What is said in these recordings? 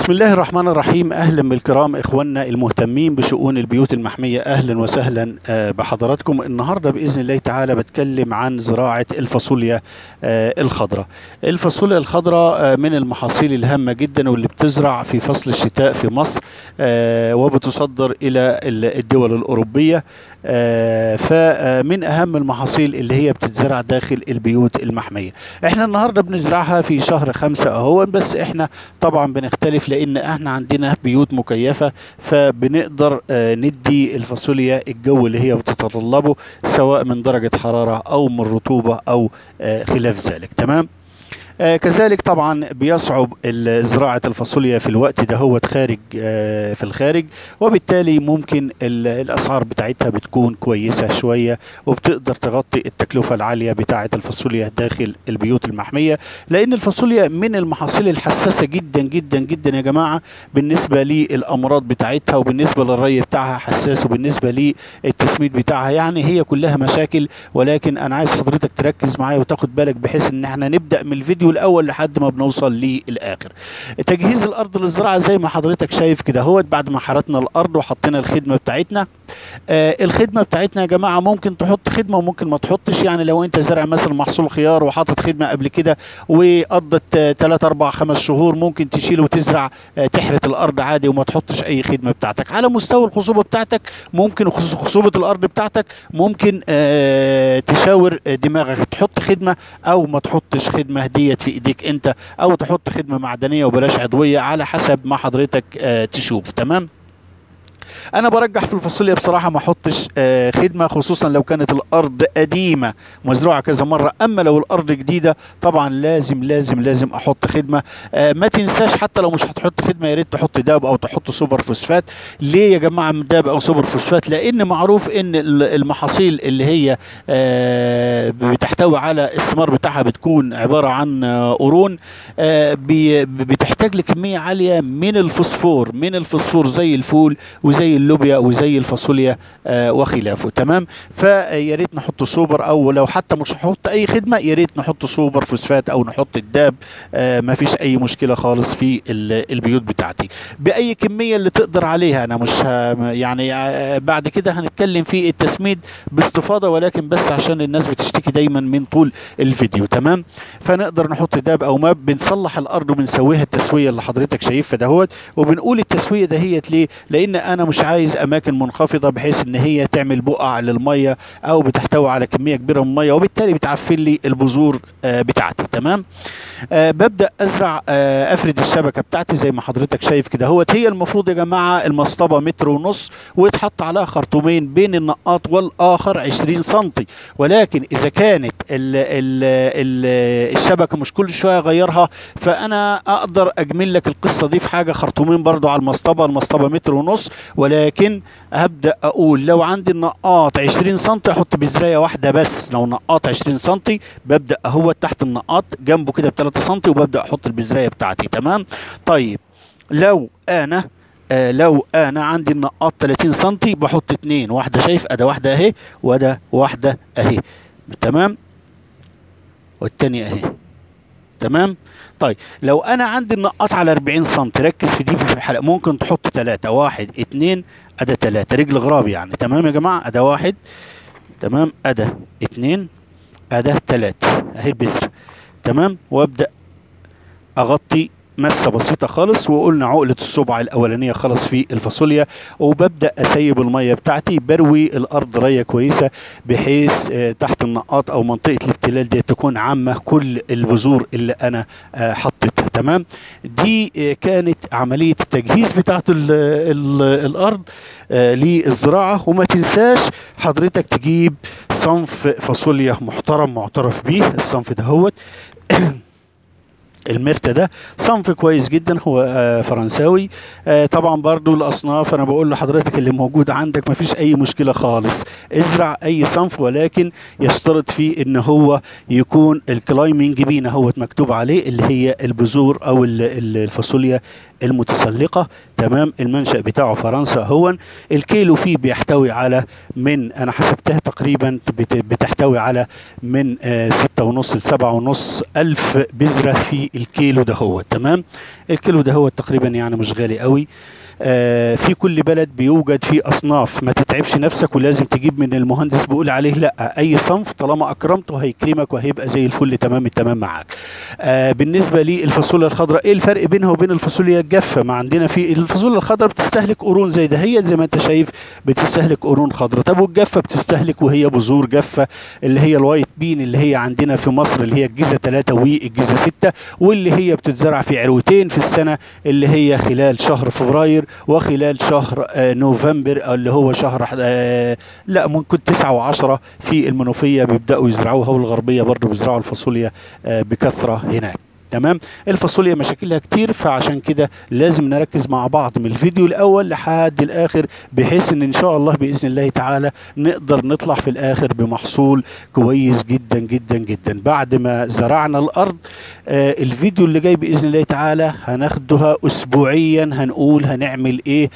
بسم الله الرحمن الرحيم اهلا بالكرام اخواننا المهتمين بشؤون البيوت المحميه اهلا وسهلا آه، بحضراتكم النهارده باذن الله تعالى بتكلم عن زراعه الفاصوليا آه، الخضراء الفاصوليا الخضراء آه، من المحاصيل الهامه جدا واللي بتزرع في فصل الشتاء في مصر آه، وبتصدر الى ال- الدول الاوروبيه آه، فمن اهم المحاصيل اللي هي بتتزرع داخل البيوت المحميه احنا النهارده بنزرعها في شهر خمسة اهو بس احنا طبعا بنختلف لان احنا عندنا بيوت مكيفه فبنقدر آه، ندي الفاصوليا الجو اللي هي بتتطلبه سواء من درجه حراره او من رطوبه او آه، خلاف ذلك تمام آه كذلك طبعا بيصعب ال- زراعة الفاصوليا في الوقت ده هو خارج آه في الخارج وبالتالي ممكن ال- الأسعار بتاعتها بتكون كويسة شوية وبتقدر تغطي التكلفة العالية بتاعة الفاصوليا داخل البيوت المحمية لأن الفاصوليا من المحاصيل الحساسة جدا جدا جدا يا جماعة بالنسبة للأمراض بتاعتها وبالنسبة للري بتاعها حساس وبالنسبة للتسميد بتاعها يعني هي كلها مشاكل ولكن أنا عايز حضرتك تركز معايا وتاخد بالك بحيث إن احنا نبدأ من الفيديو الأول لحد ما بنوصل للآخر تجهيز الأرض للزراعة زي ما حضرتك شايف كده هو بعد ما حرتنا الأرض وحطينا الخدمة بتاعتنا آه الخدمة بتاعتنا يا جماعة ممكن تحط خدمة وممكن ما تحطش يعني لو أنت زرع مثلا محصول خيار وحاطط خدمة قبل كده وقضت 3 4 5 شهور ممكن تشيل وتزرع آه، تحرث الارض عادي وما تحطش اي خدمه بتاعتك على مستوى الخصوبه بتاعتك ممكن خص- خصوبه الارض بتاعتك ممكن آه، تشاور آه، دماغك تحط خدمه او ما تحطش خدمه ديت في ايديك انت او تحط خدمه معدنيه وبلاش عضويه على حسب ما حضرتك آه، تشوف تمام انا برجح في الفاصوليا بصراحه ما احطش آه، خدمه خصوصا لو كانت الارض قديمه مزروعه كذا مره اما لو الارض جديده طبعا لازم لازم لازم احط خدمه آه، ما تنساش حتى لو مش هتحط خدمه يا ريت تحط داب او تحط سوبر فوسفات ليه يا جماعه داب او سوبر فوسفات لان معروف ان ال- المحاصيل اللي هي آه، بتحتوي على الثمار بتاعها بتكون عباره عن آه، قرون آه، بي- بتحتاج لكميه عاليه من الفوسفور من الفوسفور زي الفول وزي اللوبيا وزي الفاصوليا آه، وخلافه تمام فيا ريت نحط سوبر او لو حتى مش هحط اي خدمه يا ريت نحط سوبر فوسفات او نحط الداب آه، ما فيش اي مشكله خالص في ال- البيوت بتاعتي باي كميه اللي تقدر عليها انا مش ه- يعني آه، بعد كده هنتكلم في التسميد باستفاضه ولكن بس عشان الناس بتشتكي دايما من طول الفيديو تمام فنقدر نحط داب او ماب بنصلح الارض وبنسويها التسويه اللي حضرتك شايفها دهوت وبنقول التسويه دهيت ليه لان انا مش عايز اماكن منخفضه بحيث ان هي تعمل بقع للميه او بتحتوي على كميه كبيره من الميه وبالتالي بتعفن لي البذور آه، بتاعتي تمام آه ببدا ازرع آه افرد الشبكه بتاعتي زي ما حضرتك شايف كده هوت هي المفروض يا جماعه المصطبه متر ونص ويتحط عليها خرطومين بين النقاط والاخر 20 سم ولكن اذا كانت ال ال ال الشبكه مش كل شويه اغيرها فانا اقدر اجمل لك القصه دي في حاجه خرطومين برضو على المصطبه المصطبه متر ونص ولكن هبدا اقول لو عندي النقاط 20 سم احط بزرايه واحده بس لو نقاط 20 سم ببدا اهو تحت النقاط جنبه كده ب 3 سم وببدا احط البزرايه بتاعتي تمام طيب لو انا آه لو انا عندي النقاط 30 سم بحط اتنين واحده شايف ادا واحده اهي وده واحده اهي تمام والتانية اهي تمام طيب لو انا عندي النقاط على 40 سم ركز في دي في الحلقه ممكن تحط ثلاثة واحد اتنين ادا ثلاثة رجل غراب يعني تمام يا جماعه ادا واحد تمام ادا اتنين ادا ثلاثة اهي البذر تمام وابدا اغطي مسه بسيطه خالص وقلنا عقله الصبع الاولانيه خالص في الفاصوليا وببدا اسيب الميه بتاعتي بروي الارض ريه كويسه بحيث آه، تحت النقاط او منطقه الابتلال دي تكون عامه كل البذور اللي انا آه، حطيتها تمام دي آه، كانت عمليه التجهيز بتاعت ال ال الارض آه، للزراعه وما تنساش حضرتك تجيب صنف فاصوليا محترم معترف بيه الصنف دهوت الميرتا ده صنف كويس جدا هو آه فرنساوي آه طبعا برضو الاصناف انا بقول لحضرتك اللي موجود عندك مفيش اي مشكله خالص ازرع اي صنف ولكن يشترط فيه ان هو يكون الكلايمنج بينا هو مكتوب عليه اللي هي البذور او ال- ال- الفاصوليا المتسلقه تمام المنشأ بتاعه فرنسا هو الكيلو فيه بيحتوي على من انا حسبتها تقريبا بت- بتحتوي على من آه، ستة ونص لسبعة ونص ألف بذرة في الكيلو ده هو تمام الكيلو ده هو تقريبا يعني مش غالي قوي آه، في كل بلد بيوجد فيه اصناف ما تتعبش نفسك ولازم تجيب من المهندس بيقول عليه لا اي صنف طالما اكرمته هيكرمك وهيبقى زي الفل تمام التمام معاك آه بالنسبه للفاصوليا الخضراء ايه الفرق بينها وبين الفاصوليا الجافه ما عندنا في الفاصوليا الخضراء بتستهلك قرون زي ده هي زي ما انت شايف بتستهلك قرون خضراء طب والجافه بتستهلك وهي بذور جافه اللي هي الوايت بين اللي هي عندنا في مصر اللي هي الجيزه 3 والجيزه 6 واللي هي بتتزرع في عروتين في السنه اللي هي خلال شهر فبراير وخلال شهر آه نوفمبر اللي هو شهر آه لا ممكن 9 و10 في المنوفيه بيبداوا يزرعوها والغربيه برضو بيزرعوا الفاصوليا آه بكثره هناك تمام الفاصوليا مشاكلها كتير فعشان كده لازم نركز مع بعض من الفيديو الاول لحد الاخر بحيث ان ان شاء الله باذن الله تعالى نقدر نطلع في الاخر بمحصول كويس جدا جدا جدا بعد ما زرعنا الارض آه الفيديو اللي جاي باذن الله تعالى هناخدها اسبوعيا هنقول هنعمل ايه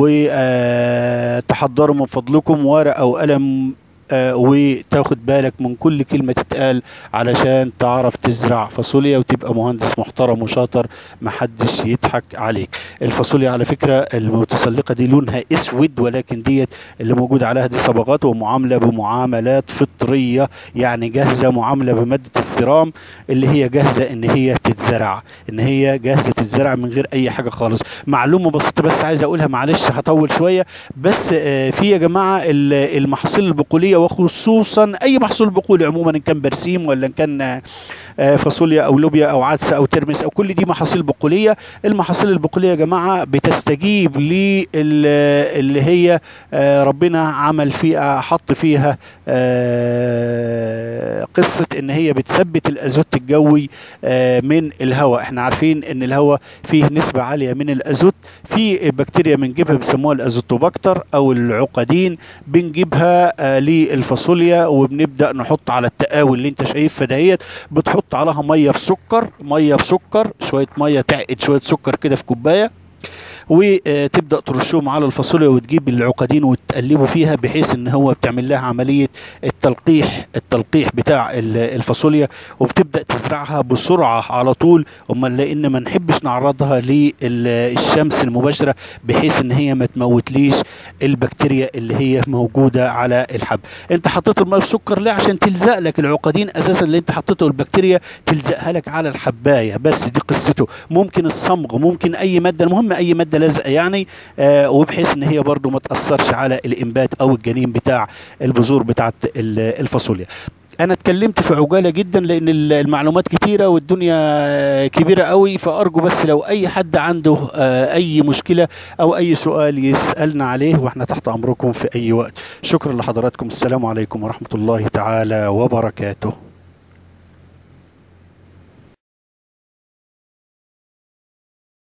وتحضروا من فضلكم ورقه وقلم آه وتاخد بالك من كل كلمة تتقال علشان تعرف تزرع فاصوليا وتبقى مهندس محترم وشاطر محدش يضحك عليك الفاصوليا على فكرة المتسلقة دي لونها اسود ولكن ديت اللي موجود عليها دي صبغات ومعاملة بمعاملات فطرية يعني جاهزة معاملة بمادة الثرام اللي هي جاهزة ان هي تتزرع ان هي جاهزة تتزرع من غير اي حاجة خالص معلومة بسيطة بس عايز اقولها معلش هطول شوية بس آه في يا جماعة المحاصيل البقولية وخصوصا اي محصول بقولي عموما ان كان برسيم ولا ان كان فاصوليا او لوبيا او عدس او ترمس او كل دي محاصيل بقوليه المحاصيل البقوليه يا جماعه بتستجيب اللي هي ربنا عمل فيها حط فيها قصه ان هي بتثبت الازوت الجوي من الهواء احنا عارفين ان الهواء فيه نسبه عاليه من الازوت في بكتيريا بنجيبها بيسموها الازوتوباكتر او العقدين بنجيبها للفاصوليا وبنبدا نحط على التقاوي اللي انت شايفها دهيت بتحط عليها ميه بسكر ميه بسكر شويه ميه تعقد شويه سكر كده في كوبايه وتبدا ترشهم على الفاصوليا وتجيب العقدين وتقلبوا فيها بحيث ان هو بتعمل لها عمليه التلقيح التلقيح بتاع الفاصوليا وبتبدا تزرعها بسرعه على طول امال لان ما نحبش نعرضها للشمس المباشره بحيث ان هي ما تموتليش البكتيريا اللي هي موجوده على الحب انت حطيت الماء بسكر ليه عشان تلزق لك العقدين اساسا اللي انت حطيته البكتيريا تلزقها لك على الحبايه بس دي قصته ممكن الصمغ ممكن اي ماده المهم اي ماده لازقه يعني آه وبحيث ان هي برضو ما تاثرش على الانبات او الجنين بتاع البذور بتاعه الفاصوليا انا اتكلمت في عجاله جدا لان المعلومات كتيره والدنيا كبيره قوي فارجو بس لو اي حد عنده اي مشكله او اي سؤال يسالنا عليه واحنا تحت امركم في اي وقت شكرا لحضراتكم السلام عليكم ورحمه الله تعالى وبركاته